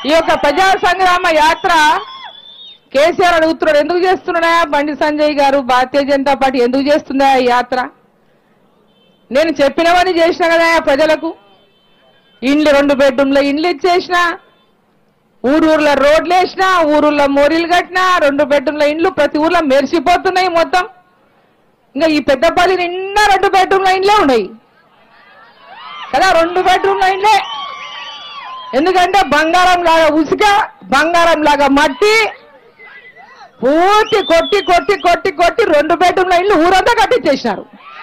ఈ యొక్క ప్రజా సంగ్రామ యాత్ర కేసీఆర్ అడుగుతున్నాడు ఎందుకు చేస్తున్నాడా బండి సంజయ్ గారు భారతీయ జనతా పార్టీ ఎందుకు చేస్తుందా ఈ యాత్ర నేను చెప్పినవని చేసిన కదా ప్రజలకు ఇండ్లు రెండు బెడ్రూమ్ల ఇండ్లు ఇచ్చేసిన ఊరూర్ల రోడ్లు వేసిన ఊరూర్ల మోరీలు కట్టిన రెండు బెడ్రూమ్ల ఇండ్లు ప్రతి ఊర్లో మెరిసిపోతున్నాయి మొత్తం ఇంకా ఈ పెద్దపల్లి నిండా రెండు బెడ్రూమ్ల ఇండ్లే ఉన్నాయి కదా రెండు బెడ్రూమ్ల ఇండ్లే ఎందుకంటే బంగారం లాగా ఉసుక బంగారం లాగా మట్టి పూర్తి కొట్టి కొట్టి కొట్టి కొట్టి రెండు బెడ్రూమ్ల ఇల్లు ఊరంతా కట్టించేసినారు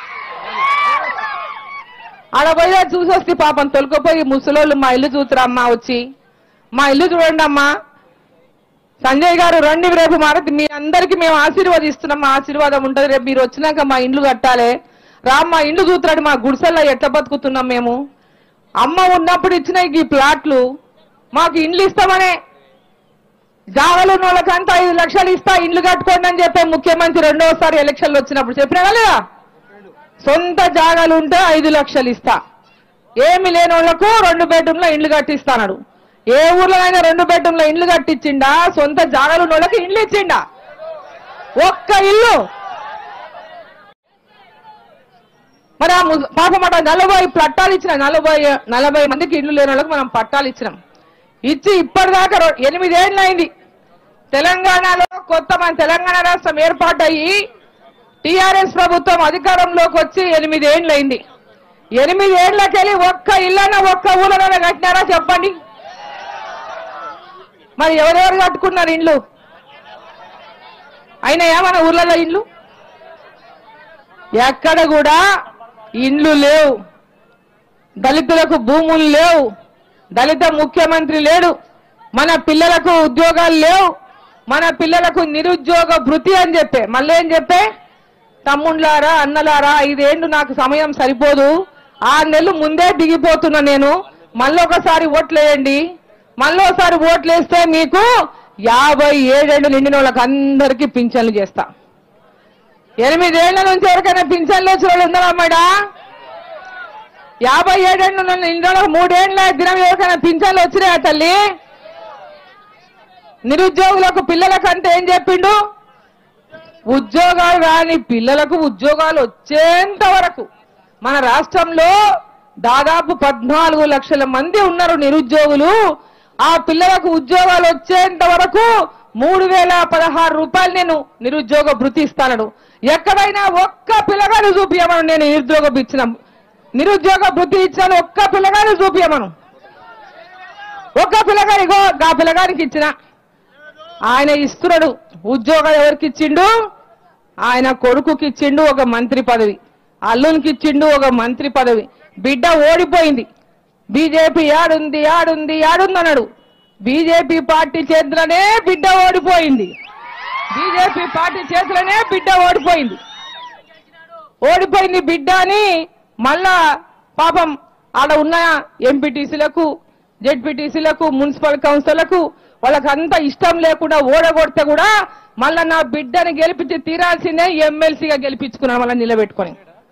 ఆడ పోయి చూసి వస్తే పాపం తొలకపోయి ముసలోళ్ళు మా ఇల్లు చూతురమ్మా వచ్చి మా ఇల్లు చూడండి అమ్మా సంజయ్ గారు రండి రేపు మారతి మీ అందరికి మేము ఆశీర్వాదిస్తున్నాం మా ఆశీర్వాదం ఉంటుంది రేపు మీరు వచ్చినాక మా ఇండ్లు కట్టాలి రా మా ఇండ్లు చూతురాడు మా గుడిసెల్లో ఎట్లా బతుకుతున్నాం మేము అమ్మ ఉన్నప్పుడు ఇచ్చిన ఈ ప్లాట్లు మాకు ఇండ్లు ఇస్తామనే జాగలు ఉన్న వాళ్ళకంతా ఐదు లక్షలు ఇస్తా ఇండ్లు కట్టుకోండి అని చెప్పే ముఖ్యమంత్రి రెండోసారి ఎలక్షన్లు వచ్చినప్పుడు చెప్పినా లేదా సొంత జాగాలు ఉంటే ఐదు లక్షలు ఇస్తా ఏమి లేని వాళ్ళకు రెండు బెడ్రూమ్ల ఇండ్లు కట్టిస్తాడు ఏ ఊర్లో అయినా రెండు బెడ్రూమ్ల ఇండ్లు కట్టించిండా సొంత జాగాలు ఉన్న వాళ్ళకి ఇండ్లు ఇచ్చిండా ఒక్క ఇల్లు మరి ఆ ము- పాపం అట నలభై పట్టాలు ఇచ్చిన నలభై నలభై మందికి ఇల్లు లేని వాళ్ళకి మనం పట్టాలు ఇచ్చినాం ఇచ్చి ఇప్పటిదాకా రో- ఎనిమిదేళ్ళు అయింది తెలంగాణలో కొత్త మన తెలంగాణ రాష్ట్రం ఏర్పాటయ్యి టిఆర్ఎస్ ప్రభుత్వం అధికారంలోకి వచ్చి ఎనిమిదేళ్ళు అయింది ఎనిమిదేళ్లకెళ్ళి ఒక్క ఇల్లన ఒక్క ఊళ్ళలో కట్టినారా చెప్పండి మరి ఎవరెవరు కట్టుకున్నారు ఇండ్లు అయినా ఏమన్నా ఊర్లలో ఇండ్లు ఎక్కడ కూడా ఇండ్లు లేవు దళితులకు భూములు లేవు దళిత ముఖ్యమంత్రి లేడు మన పిల్లలకు ఉద్యోగాలు లేవు మన పిల్లలకు నిరుద్యోగ భృతి అని చెప్పే మళ్ళీ ఏం చెప్పే తమ్ముళ్ళారా అన్నలారా ఐదేళ్లు నాకు సమయం సరిపోదు ఆరు నెలలు ముందే దిగిపోతున్నా నేను మళ్ళీ ఒకసారి ఓట్లేయండి మళ్ళీ ఒకసారి ఓట్లేస్తే మీకు యాభై ఏడేళ్లు నిండిన వాళ్ళకి అందరికీ పింఛన్లు చేస్తా ఎనిమిదేళ్ల నుంచి ఎవరికైనా పింఛన్లు వచ్చిన వాళ్ళు ఉన్నారా మేడా యాభై ఏడేళ్ళు ఉన్న ఇంట్లో మూడేళ్ల దినం ఎవరికైనా పింఛన్లు వచ్చినాయా తల్లి నిరుద్యోగులకు పిల్లలకంటే ఏం చెప్పిండు ఉద్యోగాలు రాని పిల్లలకు ఉద్యోగాలు వచ్చేంత వరకు మన రాష్ట్రంలో దాదాపు పద్నాలుగు లక్షల మంది ఉన్నారు నిరుద్యోగులు ఆ పిల్లలకు ఉద్యోగాలు వచ్చేంత వరకు మూడు వేల పదహారు రూపాయలు నేను నిరుద్యోగ భృతి ఇస్తాను ఎక్కడైనా ఒక్క పిల్లగాడు చూపించమను నేను నిరుద్యోగ ఇచ్చిన నిరుద్యోగ భృతి ఇచ్చాను ఒక్క పిల్లగాడు చూపించమను ఒక్క పిల్లగాడిగో ఆ పిల్లగానికి ఇచ్చిన ఆయన ఇస్తున్నాడు ఉద్యోగం ఎవరికి ఇచ్చిండు ఆయన కొడుకుకి ఇచ్చిండు ఒక మంత్రి పదవి అల్లునికి ఇచ్చిండు ఒక మంత్రి పదవి బిడ్డ ఓడిపోయింది బీజేపీ యాడుంది యాడుంది యాడుంది అన్నాడు బీజేపీ పార్టీ చేతిలోనే బిడ్డ ఓడిపోయింది బీజేపీ పార్టీ చేతిలోనే బిడ్డ ఓడిపోయింది ఓడిపోయింది బిడ్డ అని మళ్ళా పాపం ఆడ ఉన్న ఎంపీటీసీలకు జెడ్పీటీసీలకు మున్సిపల్ కౌన్సిల్లకు వాళ్ళకంతా ఇష్టం లేకుండా ఓడగొడితే కూడా మళ్ళా నా బిడ్డని గెలిపించి తీరాల్సిందే ఎమ్మెల్సీగా గెలిపించుకున్నాను మళ్ళీ నిలబెట్టుకొని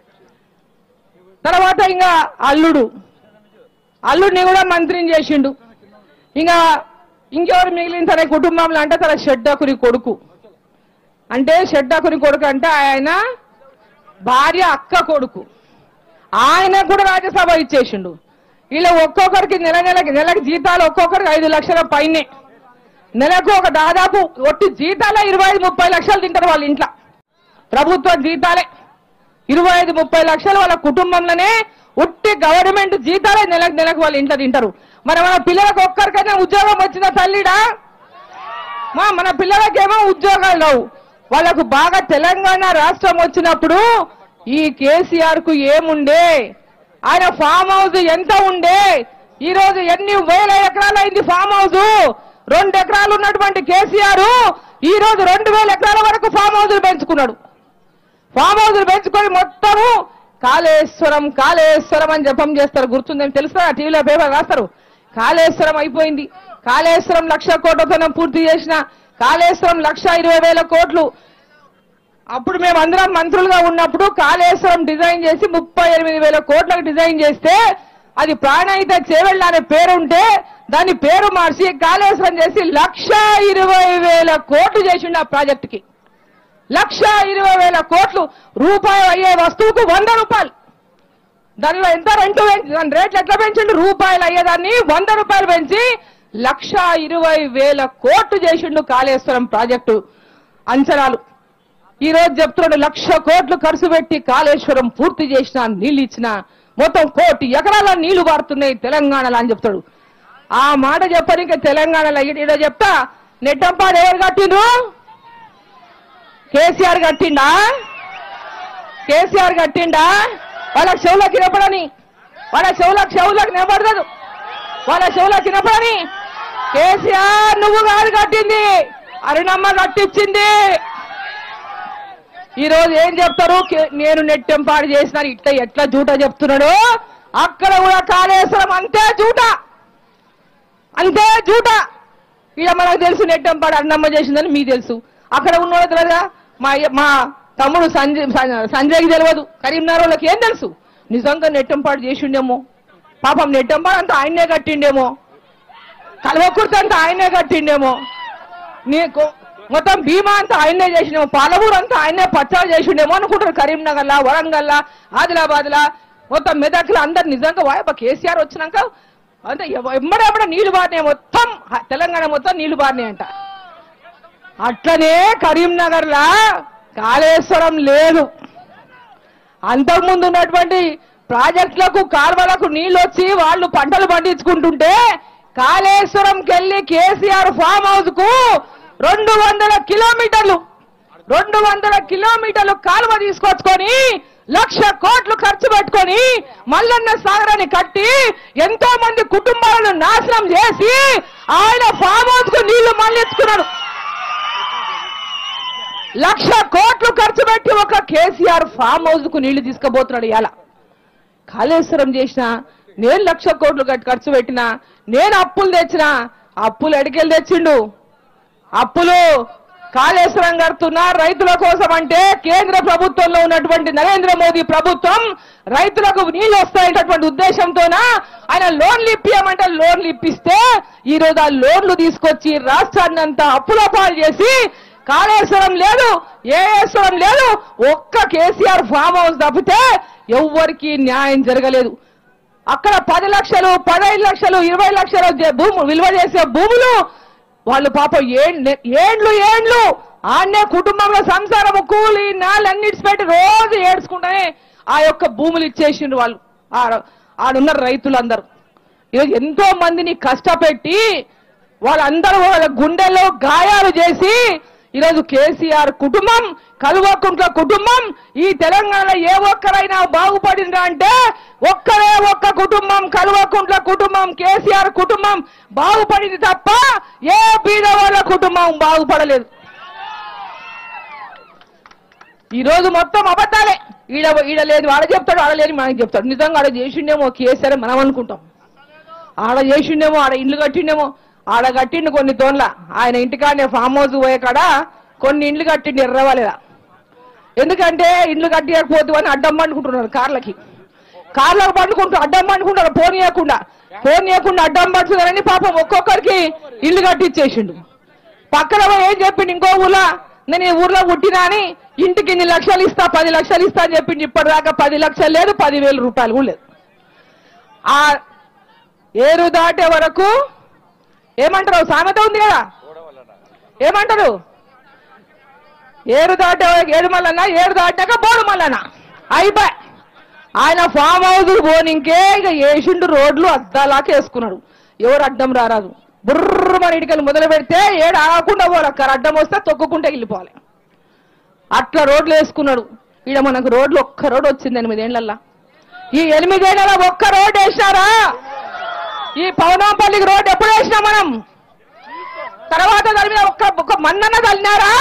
తర్వాత ఇంకా అల్లుడు అల్లుడిని కూడా మంత్రిని చేసిండు ఇంకా ఇంకెవరు మిగిలిన తన కుటుంబంలో అంటే తన షెడ్డకుని కొడుకు అంటే షెడ్డకుని కొడుకు అంటే ఆయన భార్య అక్క కొడుకు ఆయన కూడా రాజ్యసభ ఇచ్చేసిండు వీళ్ళ ఒక్కొక్కరికి నెల నెలకి నెలకి జీతాలు ఒక్కొక్కరికి ఐదు లక్షల పైనే నెలకు ఒక దాదాపు ఒట్టి జీతాలే ఇరవై ఐదు ముప్పై లక్షలు తింటారు వాళ్ళ ఇంట్లో ప్రభుత్వ జీతాలే ఇరవై ఐదు ముప్పై లక్షలు వాళ్ళ కుటుంబంలోనే ఉట్టి గవర్నమెంట్ జీతాలే నెలకు నెలకు వాళ్ళ ఇంట్లో తింటారు మరి మన పిల్లలకు ఒక్కరికైనా ఉద్యోగం వచ్చిన తల్లిడా మా మన పిల్లలకేమో ఉద్యోగాలు లేవు వాళ్ళకు బాగా తెలంగాణ రాష్ట్రం వచ్చినప్పుడు ఈ కేసీఆర్ కు ఏముండే ఆయన ఫామ్ హౌస్ ఎంత ఉండే ఈ రోజు ఎన్ని వేల ఎకరాలు అయింది ఫామ్ హౌస్ రెండు ఎకరాలు ఉన్నటువంటి కేసీఆర్ ఈ రోజు రెండు వేల ఎకరాల వరకు ఫామ్ హౌస్ పెంచుకున్నాడు ఫామ్ హౌస్ పెంచుకొని మొత్తము కాళేశ్వరం కాళేశ్వరం అని జపం చేస్తారు గుర్తుందని తెలుసా టీవీలో పేపర్ రాస్తారు కాళేశ్వరం అయిపోయింది కాళేశ్వరం లక్ష కోట్లతో పూర్తి చేసిన కాళేశ్వరం లక్ష ఇరవై వేల కోట్లు అప్పుడు మేము అందరం మంత్రులుగా ఉన్నప్పుడు కాళేశ్వరం డిజైన్ చేసి ముప్పై ఎనిమిది వేల కోట్లకు డిజైన్ చేస్తే అది ప్రాణహిత చేవెళ్ళ అనే పేరు ఉంటే దాని పేరు మార్చి కాళేశ్వరం చేసి లక్ష ఇరవై వేల కోట్లు చేసిండు ఆ ప్రాజెక్టుకి లక్ష ఇరవై వేల కోట్లు రూపాయి అయ్యే వస్తువుకు వంద రూపాయలు దానిలో ఎంత రెంట్ పెంచి దాని రేట్లు ఎట్లా పెంచండి రూపాయలు అయ్యేదాన్ని వంద రూపాయలు పెంచి లక్ష ఇరవై వేల కోట్లు చేసిండు కాళేశ్వరం ప్రాజెక్టు అంచనాలు ఈ రోజు చెప్తున్నాడు లక్ష కోట్లు ఖర్చు పెట్టి కాళేశ్వరం పూర్తి చేసిన నీళ్లు ఇచ్చిన మొత్తం కోటి ఎకరాల నీళ్లు పారుతున్నాయి తెలంగాణలో అని చెప్తాడు ఆ మాట చెప్పడానికి తెలంగాణలో ఈడ చెప్తా నెట్టంపాడు ఎవరు కట్టిండ్రు కేసీఆర్ కట్టిండా కేసీఆర్ కట్టిండా వాళ్ళ చెవులకు నిలబడని వాళ్ళ చెవులకు చెవులకు నిలబడదు వాళ్ళ చెవులకు నిలబడని కేసీఆర్ నువ్వు కాదు కట్టింది అరుణమ్మ కట్టించింది ఈ రోజు ఏం చెప్తారు కే- నేను నెట్టెంపాడు చేసిన ఇట్లా ఎట్లా జూట చెప్తున్నాడు అక్కడ కూడా కాళేశ్వరం అంతే జూట అంతే జూట ఇక మనకు తెలుసు నెట్టంపాడు అన్నమ్మ చేసిందని మీకు తెలుసు అక్కడ ఉన్నోళ్ళు తెలియదుగా మా అయ్య- మా తమ్ముడు సంజయ్ స- సంజయ్కి తెలియదు కరీంనగర్ వాళ్ళకి ఏం తెలుసు నిజంగా నెట్టంపాడు చేసిండేమో పాపం నెట్టంపాడు అంతా ఆయన్నే కట్టిండేమో కల్వకుర్తి అంతా ఆయనే కట్టిండేమో నీకు మొత్తం భీమా అంతా ఆయనే చేసినేమో పాలమూరు అంతా ఆయనే పచ్చాలు చేసిండేమో అనుకుంటారు కరీంనగర్లా వరంగల్లా ఆదిలాబాద్లా మొత్తం మెదక్లో అందరు నిజంగా వాయప కేసీఆర్ వచ్చినాక అంటే ఎమ్మడెమ్మడ నీళ్లు బారినాయి మొత్తం హ- తెలంగాణ మొత్తం నీళ్లు బారినాయంట అట్లనే కరీంనగర్లా కాళేశ్వరం లేదు అంతకుముందు ఉన్నటువంటి ప్రాజెక్టులకు కాలువలకు నీళ్లు వచ్చి వాళ్ళు పంటలు పండించుకుంటుంటే కాళేశ్వరంకి వెళ్ళి కేసీఆర్ ఫామ్ హౌస్ కు రెండు వందల కిలోమీటర్లు రెండు వందల కిలోమీటర్లు కాలువ తీసుకొచ్చుకొని లక్ష కోట్లు ఖర్చు పెట్టుకొని మల్లన్న సాగరాన్ని కట్టి ఎంతో మంది కుటుంబాలను నాశనం చేసి ఆయన ఫామ్ హౌస్ కు నీళ్లు మళ్ళించుకున్నాడు లక్ష కోట్లు ఖర్చు పెట్టి ఒక కేసీఆర్ ఫామ్ హౌస్ కు నీళ్లు తీసుకుపోతున్నాడు ఇవాళ కాళేశ్వరం చేసిన నేను లక్ష కోట్లు కట్టి ఖర్చు పెట్టినా నేను అప్పులు తెచ్చిన అప్పులు ఎడికెళ్ళి తెచ్చిండు అప్పులు కాళేశ్వరం కడుతున్నా రైతుల కోసం అంటే కేంద్ర ప్రభుత్వంలో ఉన్నటువంటి నరేంద్ర మోదీ ప్రభుత్వం రైతులకు నీళ్లు వస్తాయనేటటువంటి ఉద్దేశంతోన ఆయన లోన్లు ఇప్పియమంటే లోన్లు ఇప్పిస్తే ఈ రోజు ఆ లోన్లు తీసుకొచ్చి రాష్ట్రాన్ని అంతా అప్పుల పాలు చేసి కాళేశ్వరం లేదు ఏఎస్వరం లేదు ఒక్క కేసీఆర్ ఫామ్ హౌస్ తప్పితే ఎవ్వరికి న్యాయం జరగలేదు అక్కడ పది లక్షలు పదహైదు లక్షలు ఇరవై లక్షలు జే- భూము విలువ చేసే భూములు వాళ్ళు పాపం ఏండ్లు ఏండ్లు ఏండ్లు ఆడనే కుటుంబంలో సంసారం కూలి నాలన్నిటి పెట్టి రోజు ఏడ్చుకుంటానే ఆ యొక్క భూములు ఇచ్చేసిండ్రు వాళ్ళు ఆ- ఆడున్న రైతులందరూ ఈరోజు ఎంతో మందిని కష్టపెట్టి వాళ్ళందరూ వాళ్ళ గుండెల్లో గాయాలు చేసి ఈరోజు కేసీఆర్ కుటుంబం కలువకుంట్ల కుటుంబం ఈ తెలంగాణలో ఏ ఒక్కరైనా బాగుపడిందా అంటే ఒక్కరే ఒక్క కుటుంబం కలువకుంట్ల కుటుంబం కేసీఆర్ కుటుంబం బాగుపడింది తప్ప ఏ బీద వాళ్ళ కుటుంబం బాగుపడలేదు ఈ రోజు మొత్తం అబద్ధాలే ఈడ ఈడ లేదు ఆడ చెప్తాడు ఆడ లేని మనకి చెప్తాడు నిజంగా ఆడ చేసిండేమో కేసీఆర్ మనం అనుకుంటాం ఆడ చేసిండేమో ఆడ ఇండ్లు కట్టిండేమో ఆడ కట్టిండు కొన్ని తోన్ల ఆయన ఇంటికాడనే ఫామ్ హౌస్ పోయే కాడ కొన్ని ఇండ్లు కట్టిండు ఎర్రవాలేదా ఎందుకంటే ఇండ్లు కట్టేయకపోతే అని అడ్డం పండుకుంటున్నారు కార్లకి కార్లకు పండుకుంటూ అడ్డం పండుకుంటారు ఫోన్ ఇవ్వకుండా ఫోన్ ఇవ్వకుండా అడ్డం పడుతున్నారని పాపం ఒక్కొక్కరికి ఇల్లు కట్టించేసిండు పక్కన పోయి ఏం చెప్పిండు ఇంకో ఊళ్ళో నేను ఈ ఊర్లో పుట్టినా అని ఇంటికి ఇన్ని లక్షలు ఇస్తా పది లక్షలు ఇస్తా అని చెప్పిండు ఇప్పటిదాకా పది లక్షలు లేదు పదివేల రూపాయలు కూడా లేదు ఆ ఏరు దాటే వరకు ఏమంటారు సామెత ఉంది కదా ఏమంటారు ఏరు దాటే వరకు ఏడు మల్లన్న ఏడు దాటాక బోడు మల్లన్న అయిపోయి ఆయన ఫామ్ హౌస్ పోనింకే ఇక వేసిండు రోడ్లు అద్దాలాక వేసుకున్నాడు ఎవరు అడ్డం రారాదు బుర్ర మన ఇటుకలు మొదలు పెడితే ఏడు ఆగకుండా పోలక్కర్ అడ్డం వస్తే తొక్కుకుంటే వెళ్ళిపోవాలి అట్లా రోడ్లు వేసుకున్నాడు ఈడ మనకు రోడ్లు ఒక్క రోడ్ వచ్చింది ఎనిమిదేళ్లల్లా ఈ ఎనిమిదేళ్లలో ఒక్క రోడ్ వేసినారా ఈ పౌనాంపల్లికి రోడ్ ఎప్పుడు వేసినాం మనం తర్వాత దాని మీద ఒక్క ఒక్క మన్నన్న తల్లినారా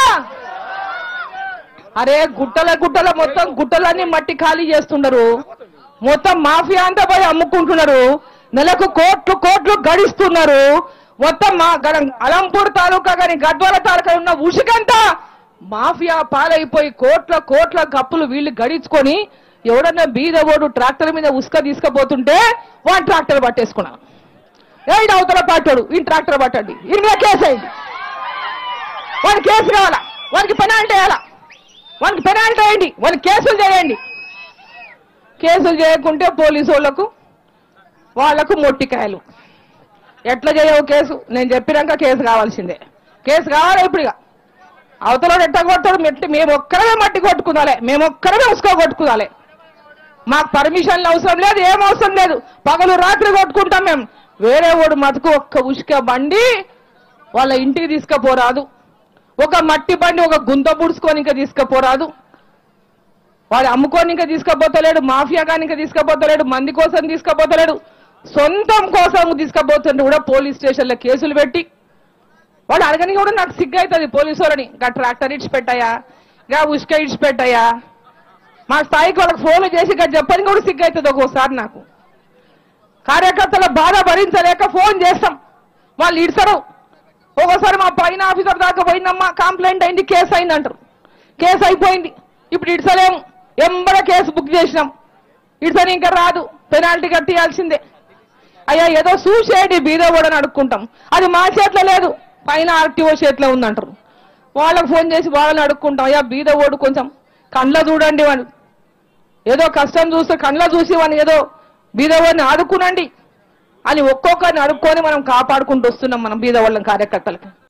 అరే గుట్టల గుట్టల మొత్తం గుట్టలన్నీ మట్టి ఖాళీ చేస్తున్నారు మొత్తం మాఫియా అంతా పోయి అమ్ముకుంటున్నారు నెలకు కోట్లు కోట్లు గడిస్తున్నారు మొత్తం మా గడ- అలంపూర్ తాలూకా కానీ గద్వాల తాలూకా ఉన్న ఉసుకంతా మాఫియా పాలైపోయి కోట్ల కోట్ల కప్పులు వీళ్ళు గడించుకొని ఎవడన్నా బీదవోడు ట్రాక్టర్ మీద ఉసుక తీసుకుపోతుంటే వాడు ట్రాక్టర్ పట్టేసుకున్నాను ఏడు అవతల పట్టాడు ఈ ట్రాక్టర్ పట్టండి ఈ మీద కేసు అయింది వాడికి కేసు కావాలా వానికి పెనాల్టీ వేయాలా వానికి పెనాల్టీ వేయండి వానికి కేసులు చేయండి కేసులు చేయకుంటే పోలీసు వాళ్ళకు వాళ్లకు మొట్టికాయలు ఎట్లా చేయవు కేసు నేను చెప్పినాక కేసు కావాల్సిందే కేసు కావాలి ఇప్పుడు ఇక అవతల ఎట్ట కొట్టాడు మెట్టి మేము ఒక్కరమే మట్టి కొట్టుకుందాలే మేము ఒక్కరమే ఉసుకో కొట్టుకుందాలే మాకు పర్మిషన్లు అవసరం లేదు ఏం అవసరం లేదు పగలు రాత్రి కొట్టుకుంటాం మేము వేరే వాడు మతుకు ఒక్క ఉసుక బండి వాళ్ళ ఇంటికి తీసుకుపోరాదు ఒక మట్టి బండి ఒక గుంత పుడుచుకొని ఇంకా తీసుకుపోరాదు వాడు అమ్ముకొని ఇంకా తీసుకుపోతలేడు మాఫియా కానీ ఇంకా తీసుకుపోతలేడు మంది కోసం తీసుకుపోతలేడు సొంతం కోసం తీసుకుపోతుంటే కూడా పోలీస్ స్టేషన్లో కేసులు పెట్టి వాడు అడగని కూడా నాకు సిగ్గు అవుతుంది పోలీసు వాళ్ళని ఇంకా ట్రాక్టర్ ఇడిచిపెట్టాయా ఇంకా ఉసుక ఇడిచిపెట్టాయా మా స్థాయికి వాళ్ళకి ఫోన్లు చేసి ఇంకా చెప్పని కూడా సిగ్గు అవుతుంది ఒక్కోసారి నాకు కార్యకర్తల బాధ భరించలేక ఫోన్ చేస్తాం వాళ్ళు ఇడసరు ఒక్కోసారి మా పైన ఆఫీసర్ దాకా పోయిందమ్మా కంప్లైంట్ అయింది కేసు అయింది అంటారు కేసు అయిపోయింది ఇప్పుడు ఇడసలేము ఎంబడ కేసు బుక్ చేసినాం ఇడసని ఇంకా రాదు పెనాల్టీ కట్టియాల్సిందే అయ్యా ఏదో చూసేయండి బీదోడని అడుక్కుంటాం అది మా చేతిలో లేదు పైన ఆర్టీఓ చేతిలో ఉందంటారు వాళ్ళకి ఫోన్ చేసి వాళ్ళని అడుక్కుంటాం అయ్యా బీదోడు కొంచెం కండ్ల చూడండి వాడు ఏదో కష్టం చూస్తే కండ్ల చూసి వాడిని ఏదో బీదవాడిని ఆదుకునండి అని ఒక్కొక్కరిని అడుక్కొని మనం కాపాడుకుంటూ వస్తున్నాం మనం బీదవాళ్ళం కార్యకర్తలకి